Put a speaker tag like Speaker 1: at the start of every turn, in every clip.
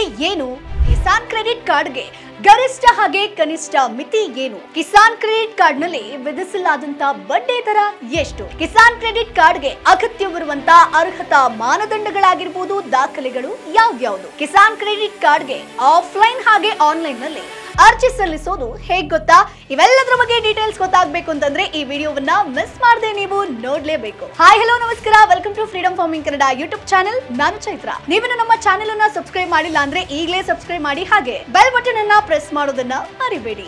Speaker 1: ಏನು ಕಿಸಾನ್ ಕ್ರೆಡಿಟ್ ಕಾರ್ಡ್ಗೆ ಗರಿಷ್ಠ ಹಾಗೆ ಕನಿಷ್ಠ ಮಿತಿ ಏನು ಕಿಸಾನ್ ಕ್ರೆಡಿಟ್ ಕಾರ್ಡ್ ನಲ್ಲಿ ವಿಧಿಸಲಾದಂತ ಬಡ್ಡಿ ದರ ಎಷ್ಟು ಕಿಸಾನ್ ಕ್ರೆಡಿಟ್ ಕಾರ್ಡ್ಗೆ ಅಗತ್ಯವಿರುವಂತ ಅರ್ಹತಾ ಮಾನದಂಡಗಳಾಗಿರ್ಬೋದು ದಾಖಲೆಗಳು ಯಾವ್ಯಾವ್ದು ಕಿಸಾನ್ ಕ್ರೆಡಿಟ್ ಕಾರ್ಡ್ಗೆ ಆಫ್ಲೈನ್ ಹಾಗೆ ಆನ್ಲೈನ್ ನಲ್ಲಿ ಅರ್ಜಿ ಸಲ್ಲಿಸೋದು ಹೇಗ್ ಗೊತ್ತಾ ಇವೆಲ್ಲದರ ಬಗ್ಗೆ ಡೀಟೇಲ್ಸ್ ಗೊತ್ತಾಗ್ಬೇಕು ಅಂತಂದ್ರೆ ಈ ವಿಡಿಯೋವನ್ನ ಮಿಸ್ ಮಾಡದೆ ನೀವು ನೋಡ್ಲೇಬೇಕು ಹಾಯ್ ಹಲೋ ನಮಸ್ಕಾರ welcome to freedom farming Kannada YouTube channel ನಾನು ಚೈತ್ರ ನೀವೇನು ನಮ್ಮ ಚಾನೆಲ್ ಅನ್ನ ಸಬ್ಸ್ಕ್ರೈಬ್ ಮಾಡಿಲ್ಲ ಅಂದ್ರೆ ಈಗಲೇ ಸಬ್ಸ್ಕ್ರೈಬ್ ಮಾಡಿ ಹಾಗೆ ಬೆಲ್ ಬಟನ್ ಅನ್ನ ಪ್ರೆಸ್ ಮಾಡೋದನ್ನ ಮರಿಬೇಡಿ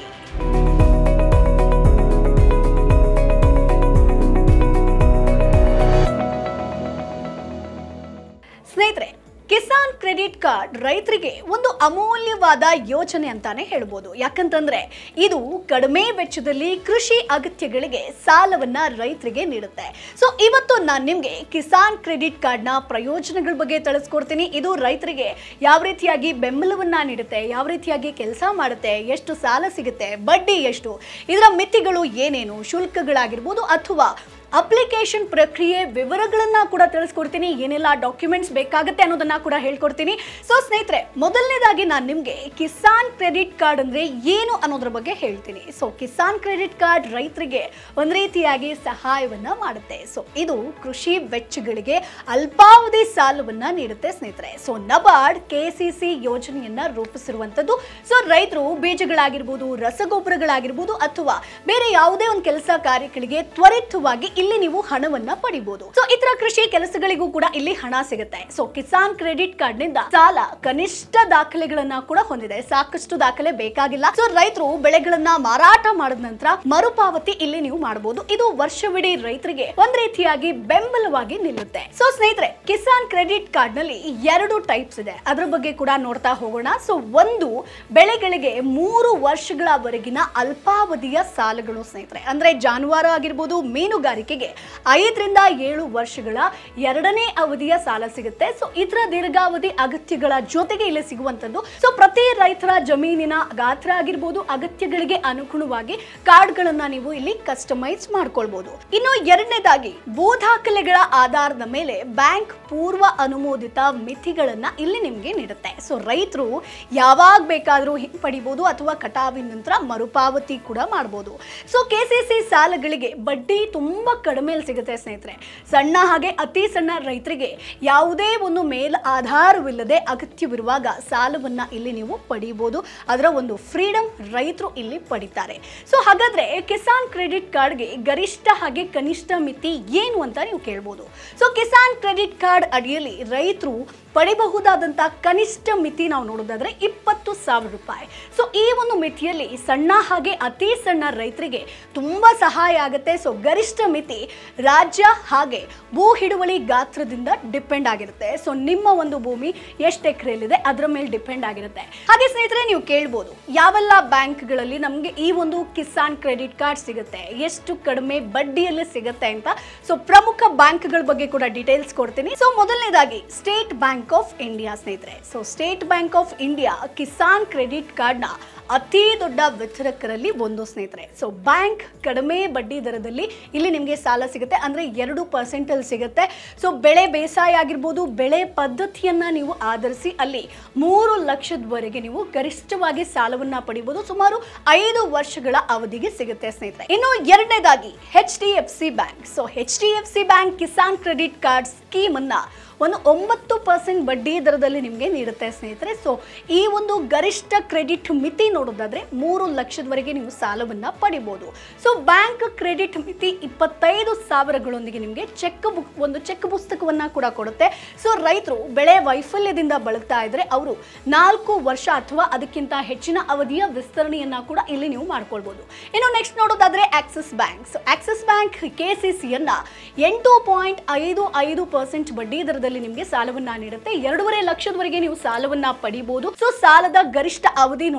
Speaker 1: ಸ್ನೇಹಿತರೆ ಕಿಸಾನ್ ಕ್ರೆಡಿಟ್ ಕಾರ್ಡ್ ರೈತರಿಗೆ ಒಂದು ಅಮೂಲ್ಯವಾದ ಯೋಜನೆ ಅಂತಾನೆ ಹೇಳ್ಬೋದು ಯಾಕಂತಂದ್ರೆ ಇದು ಕಡಿಮೆ ವೆಚ್ಚದಲ್ಲಿ ಕೃಷಿ ಅಗತ್ಯಗಳಿಗೆ ಸಾಲವನ್ನ ರೈತರಿಗೆ ನೀಡುತ್ತೆ ಸೊ ಇವತ್ತು ನಾನು ನಿಮಗೆ ಕಿಸಾನ್ ಕ್ರೆಡಿಟ್ ಕಾರ್ಡ್ನ ಪ್ರಯೋಜನಗಳ ಬಗ್ಗೆ ತಿಳಿಸ್ಕೊಡ್ತೀನಿ ಇದು ರೈತರಿಗೆ ಯಾವ ರೀತಿಯಾಗಿ ಬೆಂಬಲವನ್ನ ನೀಡುತ್ತೆ ಯಾವ ರೀತಿಯಾಗಿ ಕೆಲಸ ಮಾಡುತ್ತೆ ಎಷ್ಟು ಸಾಲ ಸಿಗುತ್ತೆ ಬಡ್ಡಿ ಎಷ್ಟು ಇದರ ಮಿತಿಗಳು ಏನೇನು ಶುಲ್ಕಗಳಾಗಿರ್ಬೋದು ಅಥವಾ ಅಪ್ಲಿಕೇಶನ್ ಪ್ರಕ್ರಿಯೆ ವಿವರಗಳನ್ನ ಕೂಡ ತಿಳಿಸ್ಕೊಡ್ತೀನಿ ಏನೆಲ್ಲ ಡಾಕ್ಯುಮೆಂಟ್ಸ್ ಬೇಕಾಗುತ್ತೆ ಅನ್ನೋದನ್ನ ಕೂಡ ಹೇಳ್ಕೊಡ್ತೀನಿ ಸೊ ಸ್ನೇಹಿತರೆ ಮೊದಲನೇದಾಗಿ ನಾನು ನಿಮಗೆ ಕಿಸಾನ್ ಕ್ರೆಡಿಟ್ ಕಾರ್ಡ್ ಅಂದ್ರೆ ಏನು ಅನ್ನೋದ್ರ ಬಗ್ಗೆ ಹೇಳ್ತೀನಿ ಸೊ ಕಿಸಾನ್ ಕ್ರೆಡಿಟ್ ಕಾರ್ಡ್ ರೈತರಿಗೆ ಒಂದು ರೀತಿಯಾಗಿ ಸಹಾಯವನ್ನ ಮಾಡುತ್ತೆ ಸೊ ಇದು ಕೃಷಿ ವೆಚ್ಚಗಳಿಗೆ ಅಲ್ಪಾವಧಿ ಸಾಲವನ್ನ ನೀಡುತ್ತೆ ಸ್ನೇಹಿತರೆ so NABARD K C C ಯೋಜನೆಯನ್ನ ರೂಪಿಸಿರುವಂತದ್ದು ಸೊ ರೈತರು ಬೀಜಗಳಾಗಿರ್ಬೋದು ರಸಗೊಬ್ಬರಗಳಾಗಿರ್ಬೋದು ಅಥವಾ ಬೇರೆ ಯಾವುದೇ ಒಂದು ಕೆಲಸ ಕಾರ್ಯಗಳಿಗೆ ತ್ವರಿತವಾಗಿ ಇಲ್ಲಿ ನೀವು ಹಣವನ್ನ ಪಡಿಬಹುದು ಸೊ ಇತರ ಕೃಷಿ ಕೆಲಸಗಳಿಗೂ ಕೂಡ ಇಲ್ಲಿ ಹಣ ಸಿಗುತ್ತೆ ಸೊ ಕಿಸಾನ್ ಕ್ರೆಡಿಟ್ ಕಾರ್ಡ್ ನಿಂದ ಸಾಲ ಕನಿಷ್ಠ ದಾಖಲೆಗಳನ್ನ ಕೂಡ ಹೊಂದಿದೆ ಸಾಕಷ್ಟು ದಾಖಲೆ ಬೇಕಾಗಿಲ್ಲ ಸೊ ರೈತರು ಬೆಳೆಗಳನ್ನ ಮಾರಾಟ ಮಾಡಿದ ನಂತರ ಮರುಪಾವತಿ ಇಲ್ಲಿ ನೀವು ಮಾಡಬಹುದು ಇದು ವರ್ಷವಿಡೀ ರೈತರಿಗೆ ಒಂದ್ ರೀತಿಯಾಗಿ ಬೆಂಬಲವಾಗಿ ನಿಲ್ಲುತ್ತೆ ಸೊ ಸ್ನೇಹಿತರೆ ಕಿಸಾನ್ ಕ್ರೆಡಿಟ್ ಕಾರ್ಡ್ ನಲ್ಲಿ ಎರಡು ಟೈಪ್ಸ್ ಇದೆ ಅದ್ರ ಬಗ್ಗೆ ಕೂಡ ನೋಡ್ತಾ ಹೋಗೋಣ ಸೊ ಒಂದು ಬೆಳೆಗಳಿಗೆ ಮೂರು ವರ್ಷಗಳವರೆಗಿನ ಅಲ್ಪಾವಧಿಯ ಸಾಲಗಳು ಸ್ನೇಹಿತರೆ ಅಂದ್ರೆ ಜಾನುವಾರು ಆಗಿರ್ಬೋದು ಮೀನುಗಾರಿಕೆಗೆ ಐದರಿಂದ ಏಳು ವರ್ಷಗಳ ಎರಡನೇ ಅವಧಿಯ ಸಾಲ ಸಿಗುತ್ತೆ ಸೊ ಇತರ ದೀರ್ಘಾವಧಿ ಅಗತ್ಯಗಳ ಜೊತೆಗೆ ಇಲ್ಲಿ ಸಿಗುವಂತದ್ದು ಸೊ ಪ್ರತಿ ರೈತರ ಜಮೀನಿನ ಗಾತ್ರ ಆಗಿರ್ಬೋದು ಅಗತ್ಯಗಳಿಗೆ ಅನುಗುಣವಾಗಿ ಕಾರ್ಡ್ಗಳನ್ನ ನೀವು ಇಲ್ಲಿ ಕಸ್ಟಮೈಸ್ ಮಾಡ್ಕೊಳ್ಬಹುದು ಇನ್ನು ಎರಡನೇದಾಗಿ ಭೂ ದಾಖಲೆಗಳ ಆಧಾರದ ಮೇಲೆ ಬ್ಯಾಂಕ್ ಪೂರ್ವ ಅನುಮೋದಿತ ಮಿತಿಗಳನ್ನ ಇಲ್ಲಿ ನಿಮ್ಗೆ ನೀಡುತ್ತೆ ಸೊ ರೈತರು ಯಾವಾಗ ಬೇಕಾದರೂ ಹಿಂಪಡಿಬಹುದು ಅಥವಾ ಕಟಾವಿನ ನಂತರ ಮರುಪಾವತಿ ಕೂಡ ಮಾಡಬಹುದು ಸೊ ಕೆ ಸಿ ಸಿ ಸಾಲಗಳಿಗೆ ಬಡ್ಡಿ ತುಂಬಾ ಕಡಿಮೆ ಸಿಗುತ್ತೆ ಸ್ನೇಹಿತರೆ ಸಣ್ಣ ಹಾಗೆ ಅತಿ ಸಣ್ಣ ರೈತರಿಗೆ ಯಾವುದೇ ಒಂದು ಮೇಲ್ ಆಧಾರವಿಲ್ಲದೆ ಅಗತ್ಯವಿರುವಾಗ ಸಾಲವನ್ನ ಇಲ್ಲಿ ನೀವು ಪಡಿಬಹುದು ಅದರ ಒಂದು ಫ್ರೀಡಮ್ ರೈತರು ಇಲ್ಲಿ ಪಡಿತಾರೆ ಸೊ ಹಾಗಾದ್ರೆ ಕಿಸಾನ್ ಕ್ರೆಡಿಟ್ ಕಾರ್ಡ್ಗೆ ಗರಿಷ್ಠ ಹಾಗೆ ಕನಿಷ್ಠ ಮಿತಿ ಏನು ಅಂತ ನೀವು ಕೇಳ್ಬೋದು ಸೊ ಕಿಸಾನ್ ಕ್ರೆಡಿಟ್ ಕಾರ್ಡ್ ಅಡಿಯಲ್ಲಿ ರೈತರು ಪಡಿಬಹುದಾದಂಥ ಕನಿಷ್ಠ ಮಿತಿ ನಾವು ನೋಡೋದಾದ್ರೆ ಇಪ್ಪತ್ತು ಸಾವಿರ ರೂಪಾಯಿ ಸೊ ಈ ಒಂದು ಮಿತಿಯಲ್ಲಿ ಸಣ್ಣ ಹಾಗೆ ಅತಿ ಸಣ್ಣ ರೈತರಿಗೆ ತುಂಬಾ ಸಹಾಯ ಆಗುತ್ತೆ ಸೊ ಗರಿಷ್ಠ ಮಿತಿ ರಾಜ್ಯ ಹಾಗೆ ಭೂ ಹಿಡುವಳಿ ಗಾತ್ರದಿಂದ ಡಿಪೆಂಡ್ ಆಗಿರುತ್ತೆ ಸೊ ನಿಮ್ಮ ಒಂದು ಭೂಮಿ ಎಷ್ಟು ಎಕರೆಯಲ್ಲಿದೆ ಅದರ ಮೇಲೆ ಡಿಪೆಂಡ್ ಆಗಿರುತ್ತೆ ಹಾಗೆ ಸ್ನೇಹಿತರೆ ನೀವು ಕೇಳ್ಬೋದು ಯಾವೆಲ್ಲ ಬ್ಯಾಂಕ್ಗಳಲ್ಲಿ ನಮಗೆ ಈ ಒಂದು ಕಿಸಾನ್ ಕ್ರೆಡಿಟ್ ಕಾರ್ಡ್ ಸಿಗುತ್ತೆ ಎಷ್ಟು ಕಡಿಮೆ ಬಡ್ಡಿಯಲ್ಲಿ ಸಿಗುತ್ತೆ ಅಂತ ಸೊ ಪ್ರಮುಖ ಬ್ಯಾಂಕ್ಗಳ ಬಗ್ಗೆ ಕೂಡ ಡೀಟೇಲ್ಸ್ ಕೊಡ್ತೀನಿ ಸೊ ಮೊದಲನೇದಾಗಿ ಸ್ಟೇಟ್ ಬ್ಯಾಂಕ್ ಆಫ್ ಇಂಡಿಯಾ ಸ್ನೇಹಿತರೆ so State Bank of India Kisan credit ಕಾರ್ಡ್ನ ಅತಿ ದೊಡ್ಡ ವಿತರಕರಲ್ಲಿ ಒಂದು ಸ್ನೇಹಿತರೆ ಸೊ ಬ್ಯಾಂಕ್ ಕಡಿಮೆ ಬಡ್ಡಿ ದರದಲ್ಲಿ ಇಲ್ಲಿ ನಿಮಗೆ ಸಾಲ ಸಿಗುತ್ತೆ ಅಂದರೆ ಎರಡು ಪರ್ಸೆಂಟಲ್ಲಿ ಸಿಗುತ್ತೆ ಸೊ ಬೆಳೆ ಬೇಸಾಯ ಆಗಿರ್ಬೋದು ಬೆಳೆ ಪದ್ಧತಿಯನ್ನು ನೀವು ಆಧರಿಸಿ ಅಲ್ಲಿ ಮೂರು ಲಕ್ಷದವರೆಗೆ ನೀವು ಗರಿಷ್ಠವಾಗಿ ಸಾಲವನ್ನು ಪಡಿಬೋದು ಸುಮಾರು ಐದು ವರ್ಷಗಳ ಅವಧಿಗೆ ಸಿಗುತ್ತೆ ಸ್ನೇಹಿತರೆ ಇನ್ನು ಎರಡನೇದಾಗಿ H D F C bank so H D F C bank Kisan credit card scheme ಅನ್ನ ಒಂದು ಒಂಬತ್ತು ಪರ್ಸೆಂಟ್ ಬಡ್ಡಿ ದರದಲ್ಲಿ ನಿಮಗೆ ನೀಡುತ್ತೆ ಸ್ನೇಹಿತರೆ ಸೊ ಈ ಒಂದು ಗರಿಷ್ಠ ಕ್ರೆಡಿಟ್ ಮಿತಿ ನೋಡೋದಾದ್ರೆ ಮೂರು ಲಕ್ಷದವರೆಗೆ ನೀವು ಸಾಲವನ್ನು ಪಡಿಬೋದು ಸೊ ಬ್ಯಾಂಕ್ ಕ್ರೆಡಿಟ್ ಮಿತಿ ಇಪ್ಪತ್ತೈದು ಸಾವಿರಗಳೊಂದಿಗೆ ನಿಮಗೆ ಚೆಕ್ ಬುಕ್ ಒಂದು ಚೆಕ್ ಪುಸ್ತಕವನ್ನು ಕೂಡ ಕೊಡುತ್ತೆ ಸೊ ರೈತರು ಬೆಳೆ ವೈಫಲ್ಯದಿಂದ ಬಳಲ್ತಾ ಇದ್ರೆ ಅವರು ನಾಲ್ಕು ವರ್ಷ ಅಥವಾ ಅದಕ್ಕಿಂತ ಹೆಚ್ಚಿನ ಅವಧಿಯ ವಿಸ್ತರಣೆಯನ್ನ ಕೂಡ ಇಲ್ಲಿ ನೀವು ಮಾಡ್ಕೊಳ್ಬೋದು ಇನ್ನು ನೆಕ್ಸ್ಟ್ ನೋಡೋದಾದ್ರೆ Axis bank so Axis bank K C ಸಿಯನ್ನ ಎಂಟು ಪಾಯಿಂಟ್ ಐದು ಐದು ಪರ್ಸೆಂಟ್ ಬಡ್ಡಿ ದರದಲ್ಲಿ ನಿಮಗೆ ಸಾಲವನ್ನ ನೀಡುತ್ತೆ ಎರಡೂವರೆ ಲಕ್ಷದವರೆಗೆ ನೀವು ಸಾಲವನ್ನ ಪಡಿಬಹುದು ಸೊ ಸಾಲದ ಗರಿಷ್ಠ ಅವಧಿ ನೋಡೋದಾದ್ರೆ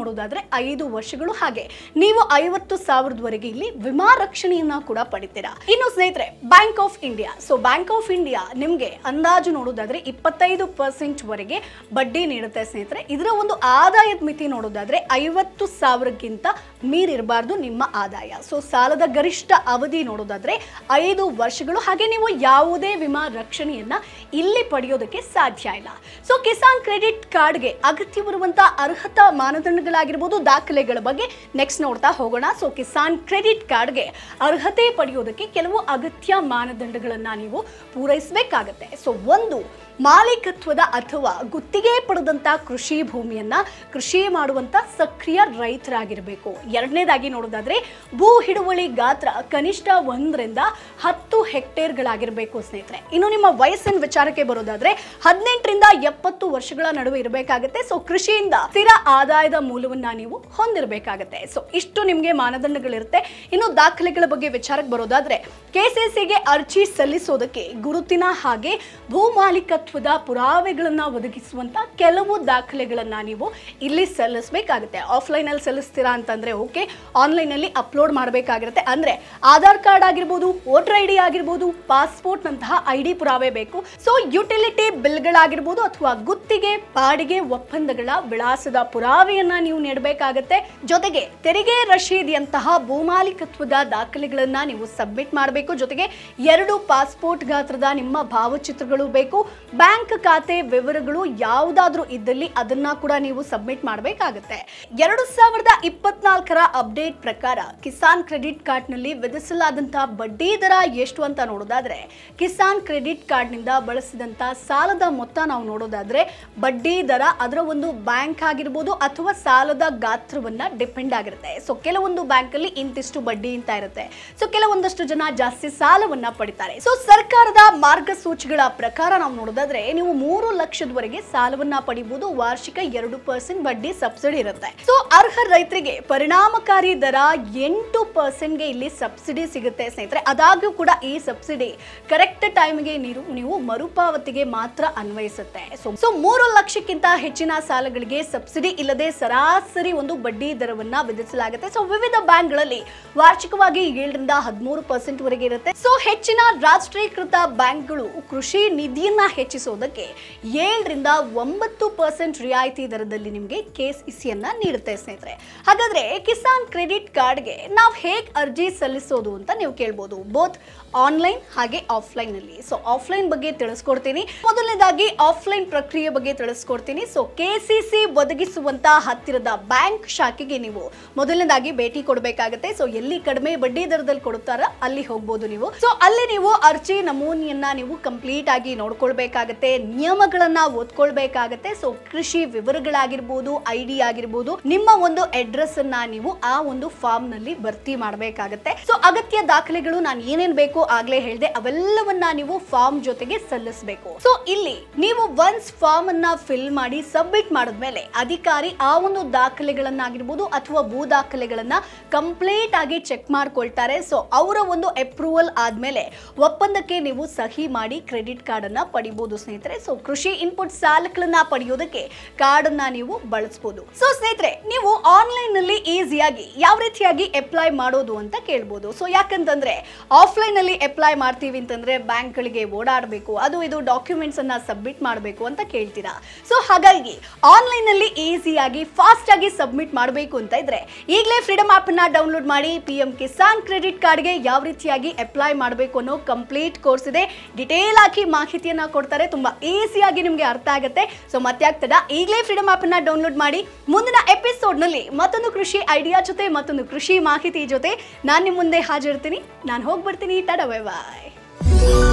Speaker 1: ಐದು ವರ್ಷಗಳು ಹಾಗೆ ನೀವು ಐವತ್ತು ಸಾವಿರದವರೆಗೆ ಇಲ್ಲಿ ವಿಮಾ ರಕ್ಷಣೆಯನ್ನ ಕೂಡ ಪಡಿತೀರಾ ಇನ್ನು ಸ್ನೇಹಿತರೆ bank of India so bank of India ನಿಮ್ಗೆ ಅಂದಾಜು ನೋಡೋದಾದ್ರೆ ಇಪ್ಪತ್ತೈದು ಪರ್ಸೆಂಟ್ ವರೆಗೆ ಬಡ್ಡಿ ನೀಡುತ್ತೆ ಸ್ನೇಹಿತರೆ ಇದರ ಒಂದು ಆದಾಯದ ಮಿತಿ ನೋಡೋದಾದ್ರೆ ಐವತ್ತು ಸಾವಿರಕ್ಕಿಂತ ಮೀರಿರಬಾರ್ದು ನಿಮ್ಮ ಆದಾಯ ಸೊ ಸಾಲದ ಗರಿಷ್ಠ ಅವಧಿ ನೋಡೋದಾದ್ರೆ ಐದು ವರ್ಷಗಳು ಹಾಗೆ ನೀವು ಯಾವುದೇ ವಿಮಾ ರಕ್ಷಣೆಯನ್ನ ಇಲ್ಲಿ ಪಡೆಯೋದಕ್ಕೆ ಸಾಧ್ಯ ಇಲ್ಲ ಸೊ ಕಿಸಾನ್ ಕ್ರೆಡಿಟ್ ಕಾರ್ಡ್ಗೆ ಅಗತ್ಯವಿರುವಂತಹ ಅರ್ಹತಾ ಮಾನದಂಡಗಳಾಗಿರ್ಬೋದು ದಾಖಲೆಗಳ ಬಗ್ಗೆ ನೆಕ್ಸ್ಟ್ ನೋಡ್ತಾ ಹೋಗೋಣ ಸೊ ಕಿಸಾನ್ ಕ್ರೆಡಿಟ್ ಕಾರ್ಡ್ಗೆ ಅರ್ಹತೆ ಪಡೆಯೋದಕ್ಕೆ ಕೆಲವು ಅಗತ್ಯ ಮಾನದಂಡಗಳನ್ನ ನೀವು ಪೂರೈಸಬೇಕಾಗತ್ತೆ ಸೊ ಒಂದು ಮಾಲೀಕತ್ವದ ಅಥವಾ ಗುತ್ತಿಗೆ ಪಡೆದಂತ ಕೃಷಿ ಭೂಮಿಯನ್ನ ಕೃಷಿ ಮಾಡುವಂತ ಸಕ್ರಿಯ ರೈತರಾಗಿರಬೇಕು ಎರಡನೇದಾಗಿ ನೋಡೋದಾದ್ರೆ ಭೂ ಹಿಡುವಳಿ ಗಾತ್ರ ಕನಿಷ್ಠ ಒಂದರಿಂದ ಹತ್ತು ಹೆಕ್ಟೇರ್ಗಳಾಗಿರಬೇಕು ಸ್ನೇಹಿತರೆ ಇನ್ನು ನಿಮ್ಮ ವಯಸ್ಸಿನ ವಿಚಾರಕ್ಕೆ ಬರೋದಾದ್ರೆ ಹದಿನೆಂಟರಿಂದ ಎಪ್ಪತ್ತು ವರ್ಷಗಳ ನಡುವೆ ಇರಬೇಕಾಗತ್ತೆ ಸೊ ಕೃಷಿಯಿಂದ ಸ್ಥಿರ ಆದಾಯದ ಮೂಲವನ್ನ ನೀವು ಹೊಂದಿರಬೇಕಾಗತ್ತೆ ಸೊ ಇಷ್ಟು ನಿಮಗೆ ಮಾನದಂಡಗಳಿರುತ್ತೆ ಇನ್ನು ದಾಖಲೆಗಳ ಬಗ್ಗೆ ವಿಚಾರಕ್ಕೆ ಬರೋದಾದ್ರೆ ಕೆಸಿಸಿಗೆ ಅರ್ಜಿ ಸಲ್ಲಿಸೋದಕ್ಕೆ ಗುರುತಿನ ಹಾಗೆ ಭೂ ಮಾಲೀಕತ್ವದ ಪುರಾವೆಗಳನ್ನ ಒದಗಿಸುವಂತ ಕೆಲವು ದಾಖಲೆಗಳನ್ನ ನೀವು ಇಲ್ಲಿ ಸಲ್ಲಿಸಬೇಕಾಗುತ್ತೆ ಆಫ್ಲೈನ್ ಅಲ್ಲಿ ಸಲ್ಲಿಸ್ತೀರಾ ಅಂತಂದ್ರೆ ಓಕೆ ಆನ್ಲೈನ್ ಅಲ್ಲಿ ಅಪ್ಲೋಡ್ ಮಾಡಬೇಕಾಗಿರುತ್ತೆ ಅಂದ್ರೆ ಆಧಾರ್ ಕಾರ್ಡ್ ಆಗಿರ್ಬೋದು ವೋಟರ್ ಐ ಡಿ ಆಗಿರ್ಬೋದು ಪಾಸ್ಪೋರ್ಟ್ ನಂತಹ ಐ ಡಿ ಪುರಾವೆ ಬೇಕು ಸೊ ಯುಟಿಲಿಟಿ ಬಿಲ್ಗಳಾಗಿರ್ಬೋದು ಅಥವಾ ಗುತ್ತಿಗೆ ಬಾಡಿಗೆ ಒಪ್ಪಂದಗಳ ವಿಳಾಸದ ಪುರಾವೆಯನ್ನ ನೀವು ನೀಡಬೇಕಾಗತ್ತೆ ಜೊತೆಗೆ ತೆರಿಗೆ ರಶೀದಿಯಂತಹ ಭೂಮಾಲೀಕತ್ವದ ದಾಖಲೆಗಳನ್ನ ನೀವು ಸಬ್ಮಿಟ್ ಮಾಡಬೇಕು ಜೊತೆಗೆ ಎರಡು ಪಾಸ್ಪೋರ್ಟ್ ಗಾತ್ರದ ನಿಮ್ಮ ಭಾವಚಿತ್ರಗಳು ಬೇಕು ಬ್ಯಾಂಕ್ ಖಾತೆ ವಿವರಗಳು ಯಾವುದಾದ್ರೂ ಇದ್ದಲ್ಲಿ ಅದನ್ನ ಕೂಡ ನೀವು ಸಬ್ಮಿಟ್ ಮಾಡಬೇಕಾಗುತ್ತೆ ಎರಡು ಸಾವಿರದ ಇಪ್ಪತ್ನಾಲ್ಕರ ಅಪ್ಡೇಟ್ ಪ್ರಕಾರ ಕಿಸಾನ್ ಕ್ರೆಡಿಟ್ ಕಾರ್ಡ್ನಲ್ಲಿ ವಿಧಿಸಲಾದಂತಹ ಬಡ್ಡಿ ದರ ಎಷ್ಟು ಅಂತ ನೋಡೋದಾದ್ರೆ ಕಿಸಾನ್ ಕ್ರೆಡಿಟ್ ಕಾರ್ಡ್ನಿಂದ ಬಳಸಿದಂತ ಸಾಲದ ಮೊತ್ತ ನಾವು ನೋಡೋದಾದ್ರೆ ಬಡ್ಡಿ ದರ ಅದರ ಒಂದು ಬ್ಯಾಂಕ್ ಆಗಿರ್ಬೋದು ಅಥವಾ ಸಾಲದ ಗಾತ್ರವನ್ನ ಡಿಪೆಂಡ್ ಆಗಿರುತ್ತೆ ಸೊ ಕೆಲವೊಂದು ಬ್ಯಾಂಕ್ ಅಲ್ಲಿ ಇಂತಿಷ್ಟು ಬಡ್ಡಿ ಅಂತ ಇರುತ್ತೆ ಸೊ ಕೆಲವೊಂದಷ್ಟು ಜನ ಜಾಸ್ತಿ ಸಾಲವನ್ನ ಪಡಿತಾರೆ ಸೊ ಸರ್ಕಾರದ ಮಾರ್ಗಸೂಚಿಗಳ ಪ್ರಕಾರ ನಾವು ನೋಡೋದಾದ್ರೆ ನೀವು ಮೂರು ಲಕ್ಷದವರೆಗೆ ಸಾಲವನ್ನ ಪಡಿಬಹುದು ವಾರ್ಷಿಕ ಎರಡು ಪರ್ಸೆಂಟ್ ಬಡ್ಡಿ ಸಬ್ಸಿಡಿ ಇರುತ್ತೆ ಸೊ ಅರ್ಹ ರೈತರಿಗೆ ಪರಿಣಾಮಕಾರಿ ದರ ಎಂಟು ಪರ್ಸೆಂಟ್ಗೆ ಇಲ್ಲಿ ಸಬ್ಸಿಡಿ ಸಿಗುತ್ತೆ ಸ್ನೇಹಿತರೆ ಆದಾಗ್ಯೂ ಕೂಡ ಈ ಸಬ್ಸಿಡಿ ಕರೆಕ್ಟ್ ಟೈಮ್ಗೆ ನೀವು ನೀವು ಮರುಪಾವತಿಗೆ ಮಾತ್ರ ಅನ್ವಯಿಸುತ್ತೆ ಸೊ ಸೊ ಮೂರು ಲಕ್ಷಕ್ಕಿಂತ ಹೆಚ್ಚಿನ ಸಾಲಗಳಿಗೆ ಸಬ್ಸಿಡಿ ಇಲ್ಲದೆ ಸರಾಸರಿ ಒಂದು ಬಡ್ಡಿ ದರವನ್ನ ವಿಧಿಸಲಾಗುತ್ತೆ ಸೊ ವಿವಿಧ ಬ್ಯಾಂಕ್ಗಳಲ್ಲಿ ವಾರ್ಷಿಕವಾಗಿ ಏಳರಿಂದ ಹದಿಮೂರು ಪರ್ಸೆಂಟ್ ವರೆಗೆ ಇರುತ್ತೆ ಸೊ ಹೆಚ್ಚಿನ ರಾಷ್ಟ್ರೀಕೃತ ಬ್ಯಾಂಕ್ಗಳು ಕೃಷಿ ನಿಧಿಯನ್ನ ಹೆಚ್ಚಿಸೋದಕ್ಕೆ ಏಳರಿಂದ ಒಂಬತ್ತು ಪರ್ಸೆಂಟ್ ರಿಯಾಯಿತಿ ದರದಲ್ಲಿ ನಿಮಗೆ ಕೆಸಿಸಿಯನ್ನ ನೀಡುತ್ತೆ ಸ್ನೇಹಿತರೆ ಹಾಗಾದ್ರೆ ಕಿಸಾನ್ ಕ್ರೆಡಿಟ್ ಕಾರ್ಡ್ಗೆ ನಾವು ಹೇಗೆ ಅರ್ಜಿ ಸಲ್ಲಿಸೋದು ಅಂತ ನೀವು ಕೇಳ್ಬೋದು ಬೋತ್ ಆನ್ಲೈನ್ ಹಾಗೆ ಆಫ್ಲೈನ್ ಅಲ್ಲಿ ಸೊ ಆಫ್ಲೈನ್ ಬಗ್ಗೆ ತಿಳಿಸ್ಕೊಡ್ತೀನಿ ಮೊದಲನೇದಾಗಿ ಆಫ್ಲೈನ್ ಪ್ರಕ್ರಿಯೆ ಬಗ್ಗೆ ತಿಳಿಸ್ಕೊಡ್ತೀನಿ ಸೊ ಕೆಸಿಸಿ ಒದಗಿಸುವಂತ ಹತ್ತಿರದ ಬ್ಯಾಂಕ್ ಶಾಖೆಗೆ ನೀವು ಮೊದಲನೇದಾಗಿ ಭೇಟಿ ಕೊಡಬೇಕಾಗತ್ತೆ ಸೊ ಎಲ್ಲಿ ಕಡಿಮೆ ಬಡ್ಡಿ ದರದಲ್ಲಿ ಕೊಡುತ್ತಾರ ಅಲ್ಲಿ ಹೋಗ್ಬೋದು ನೀವು ಸೊ ಅಲ್ಲಿ ನೀವು ಅರ್ಜಿ ನಮೂನೆಯನ್ನ ನೀವು ಕಂಪ್ಲೀಟ್ ಆಗಿ ನೋಡ್ಕೊಳ್ಬೇಕಾಗತ್ತೆ ನಿಯಮಗಳನ್ನ ಓದ್ಕೊಳ್ಬೇಕಾಗತ್ತೆ ಸೊ ಕೃಷಿ ವಿವರಗಳಾಗಿರ್ಬೋದು ಐ ಡಿ ಆಗಿರ್ಬೋದು ನಿಮ್ಮ ಒಂದು ಅಡ್ರೆಸ್ ಅನ್ನ ನೀವು ಆ ಒಂದು ಫಾರ್ಮ್ ನಲ್ಲಿ ಭರ್ತಿ ಮಾಡಬೇಕಾಗತ್ತೆ ಸೊ ಅಗತ್ಯ ದಾಖಲೆಗಳು ನಾನು ಏನೇನ್ ಬೇಕು ಆಗ್ಲೇ ಹೇಳಿದೆ ಅವೆಲ್ಲವನ್ನ ನೀವು ಫಾರ್ಮ್ ಜೊತೆಗೆ ಸಲ್ಲಿಸಬೇಕು ಸೊ ಇಲ್ಲಿ ನೀವು ಒನ್ಸ್ ಫಾರ್ಮ್ ಅನ್ನ ಫಿಲ್ ಮಾಡಿ ಸಬ್ಮಿಟ್ ಮಾಡಿದ್ಮೇಲೆ ಅಧಿಕಾರಿ ಆ ಒಂದು ದಾಖಲೆಗಳನ್ನಾಗಿರ್ಬೋದು ಅಥವಾ ಭೂ ದಾಖಲೆಗಳನ್ನ ಕಂಪ್ಲೀಟ್ ಆಗಿ ಚೆಕ್ ಮಾಡ್ಕೊಳ್ತಾರೆ ಸೊ ಅವರ ಒಂದು ಅಪ್ರೂವಲ್ ಆದ್ಮೇಲೆ ಒಪ್ಪಂದಕ್ಕೆ ನೀವು ಸಹಿ ಮಾಡಿ ಕ್ರೆಡಿಟ್ ಕಾರ್ಡ್ ಅನ್ನ ಪಡಿಬಹುದು ಸ್ನೇಹಿತರೆ ಸೊ ಕೃಷಿ ಇನ್ಪುಟ್ ಸಾಲಗಳನ್ನ ಪಡೆಯೋದಕ್ಕೆ ಕಾರ್ಡ್ ಅನ್ನ ನೀವು ಬಳಸಬಹುದು ಸೊ ಸ್ನೇಹಿತರೆ ನೀವು ಆನ್ಲೈನ್ ನಲ್ಲಿ ಈಸಿಯಾಗಿ ಯಾವ ರೀತಿಯಾಗಿ ಅಪ್ಲೈ ಮಾಡೋದು ಅಂತ ಕೇಳ್ಬೋದು ಸೊ ಯಾಕಂತಂದ್ರೆ ಆಫ್ಲೈನ್ ಅಲ್ಲಿ ಅಪ್ಲೈ ಮಾಡ್ತೀವಿ ಅಂತಂದ್ರೆ ಬ್ಯಾಂಕ್ ಗಳಿಗೆ ಓಡಾಡಬೇಕು ಅದು ಇದು ಡಾಕ್ಯುಮೆಂಟ್ಸ್ ಅನ್ನ ಸಬ್ಮಿಟ್ ಮಾಡಬೇಕು ಅಂತ ಕೇಳ್ತೀರಾ ಸೊ ಹಾಗಾಗಿ ಆನ್ಲೈನ್ ಅಲ್ಲಿ ಈಸಿಯಾಗಿ ಫಾಸ್ಟ್ ಆಗಿ ಸಬ್ಮಿಟ್ ಮಾಡಬೇಕು ಅಂತ ಇದ್ರೆ ಈಗಲೇ ಫ್ರೀಡಮ್ ಆಪ್ ಅನ್ನ ಡೌನ್ಲೋಡ್ ಮಾಡಿ ಪಿ ಎಂ ಕಿಸಾನ್ ಕ್ರೆಡಿಟ್ ಕಾರ್ಡ್ಗೆ ಯಾವ ರೀತಿಯಾಗಿ ಅಪ್ಲೈ ಮಾಡಬೇಕು ಅನ್ನೋ ಕಂಪ್ಲೀಟ್ ಕೋರ್ಸ್ ಇದೆ ಡಿಟೇಲ್ ಆಗಿ ಮಾಹಿತಿಯನ್ನ ಕೊಡ್ತಾರೆ ತುಂಬಾ ಈಸಿಯಾಗಿ ನಿಮಗೆ ಅರ್ಥ ಆಗುತ್ತೆ ಸೊ ಮತ್ತೆ ಆಗ್ತದ ಈಗಲೇ ಫ್ರೀಡಮ್ ಆಪ್ ಅನ್ನ ಡೌನ್ಲೋಡ್ ಮಾಡಿ ಮುಂದಿನ ಎಪಿಸೋಡ್ ನಲ್ಲಿ ಮತ್ತೊಂದು ಕೃಷಿ ಐಡಿಯಾ ಜೊತೆ ಮತ್ತೊಂದು ಕೃಷಿ ಮಾಹಿತಿ ಜೊತೆ ನಾನು ನಿಮ್ಮ ಮುಂದೆ ಹಾಜರಿರ್ತೀನಿ ನಾನು ಹೋಗ್ಬಿಡ್ತೀನಿ ಟಾಡಾ ಬೈ ಬಾಯ್